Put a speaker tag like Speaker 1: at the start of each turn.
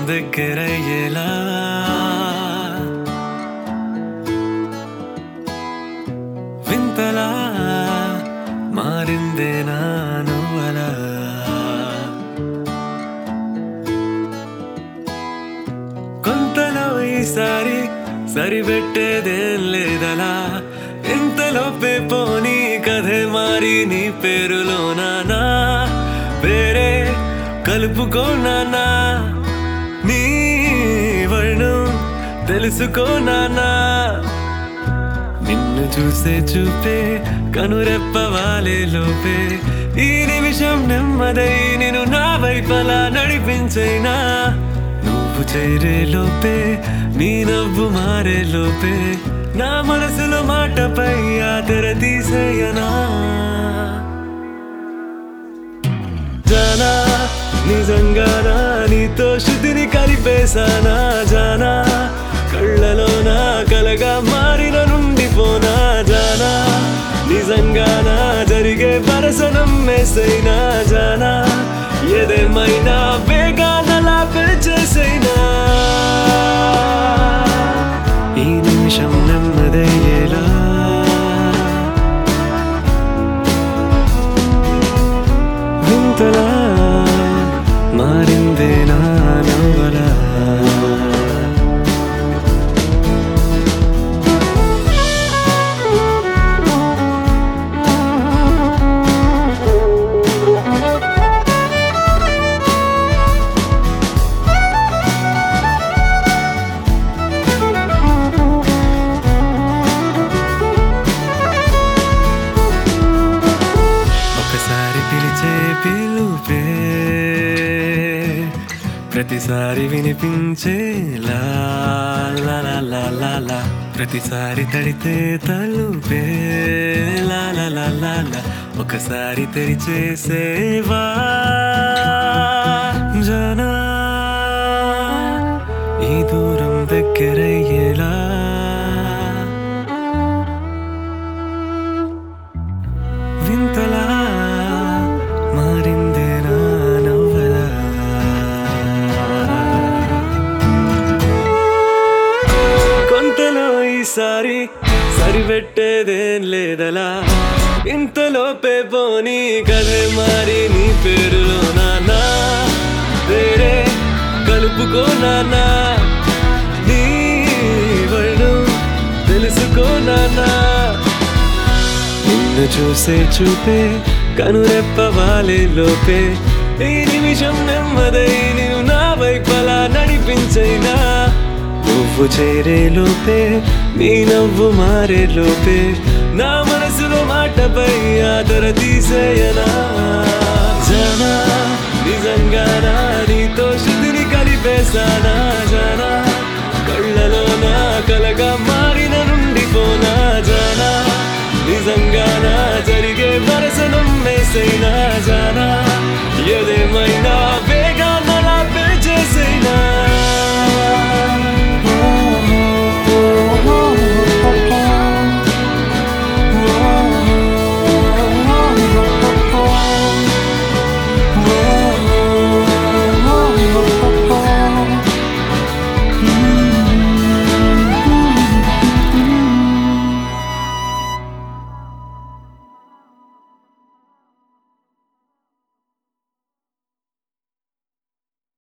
Speaker 1: దగ్గరయ్యేలా వింతలా మారిందే నా నువ్వలా కొంతలో ఈసారి సరిపెట్టేదేం లేదలా ఇంతలోపే పోనీ కథే మారి నీ పేరులోనా నా పేరే కలుపుకోనా నీ వర్ణం తెలుసుకోనా నిన్ను చూసే చూపే కనురెప్పవాలే లోపే ఈ నిమిషం నెమ్మదై నేను నా వైపలా నడిపించైనా నువ్వు చేరే లోపే నీ నవ్వు మారే లోపే నా మనసులో మాటపై ఆ తెర తీసేయనా జానా నిజంగానా నీతో శృతిని కలిపేశానా జానా కళ్ళలో నా కలగా మారిన నుండి పోనా జానా నిజంగానా జరిగే వరసనం మెసైనా జానా ఏదేమైనా వేగానలా పెంచేసైనా ఈ నిమిషం నెమ్మదయ్యేలా వింతలా మారిందే నా నవ్వలా ఒకసారి పిలిచే పిలుపే ప్రతిసారి వినిపించే లా లా లా లా లా లా ప్రతిసారి తడితే తలుపే లా లా లా లా లా ఒకసారి తెరిచే సేవా జనా ఈ దూరం దగ్గరయ్యేలా వింతలా మారిందే నా నవ్వలా కొంతలో ఈసారి సరిపెట్టేదేం లేదలా ఇంతలోపే పోనీ కథే మారి నీ పేరులో నానా వేరే కలుపుకోనా నీ వర్ణం తెలుసుకోనా నిన్ను చూసే చూపే కనురెప్పవాలే లోపే ఈ నిమిషం నెమ్మదై నేను నా వైపలా నడిపించైనా నువ్వు చేరే లోపే నీ నవ్వు మారే లోపే నా మనసులో మాటపై ఆదర తీసేయనా జనా నిజంగానా నీతో శృతిని కలిపేశానా జనా కళ్ళలో నా కలగా మారిన నుండి పోనా జానా నిజంగానా జరిగే వరసనం వేసైనా జానా ఏదేమైనా